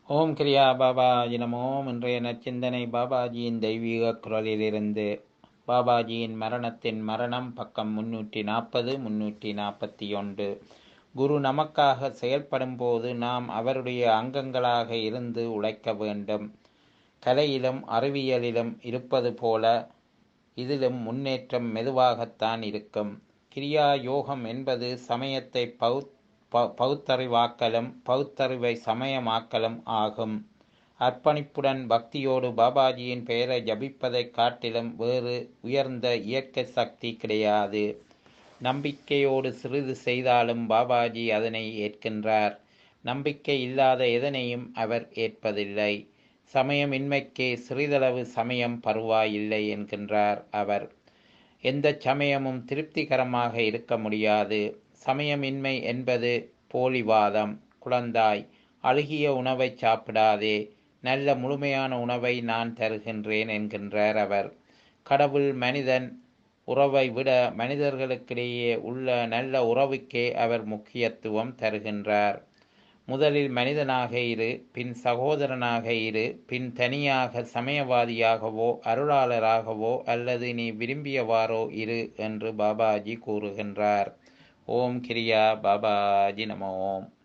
ஓம் கிரியா பாபாஜி நமோம் இன்றைய நச்சிந்தனை பாபாஜியின் தெய்வீக குரலிலிருந்து பாபாஜியின் மரணத்தின் மரணம் பக்கம் முன்னூற்றி நாற்பது முன்னூற்றி நாற்பத்தி ஒன்று குரு நமக்காக செயல்படும் போது நாம் அவருடைய அங்கங்களாக இருந்து உழைக்க வேண்டும் கலையிலும் அறிவியலிலும் இருப்பது போல இதிலும் முன்னேற்றம் மெதுவாகத்தான் இருக்கும் கிரியா யோகம் என்பது சமயத்தை பௌத் பௌத்தறிவாக்கலும் பௌத்தறிவை சமயமாக்கலும் ஆகும் அர்ப்பணிப்புடன் பக்தியோடு பாபாஜியின் பெயரை ஜபிப்பதைக் காட்டிலும் வேறு உயர்ந்த இயற்கை சக்தி கிடையாது நம்பிக்கையோடு சிறிது செய்தாலும் பாபாஜி அதனை ஏற்கின்றார் நம்பிக்கை இல்லாத எதனையும் அவர் ஏற்பதில்லை சமயமின்மைக்கே சிறிதளவு சமயம் பருவாயில்லை என்கின்றார் அவர் எந்த சமயமும் திருப்திகரமாக இருக்க முடியாது சமயமின்மை என்பது போலிவாதம் குழந்தாய் அழுகிய உணவை சாப்பிடாதே நல்ல முழுமையான உணவை நான் தருகின்றேன் என்கின்றார் அவர் கடவுள் மனிதன் உறவை விட மனிதர்களுக்கிடையே உள்ள நல்ல உறவுக்கே அவர் முக்கியத்துவம் தருகின்றார் முதலில் மனிதனாக இரு பின் சகோதரனாக இரு பின் தனியாக சமயவாதியாகவோ அருளாளராகவோ அல்லது நீ விரும்பியவாறோ இரு என்று பாபாஜி கூறுகின்றார் ஓம் கிரியா பாபாஜி நம ஓம்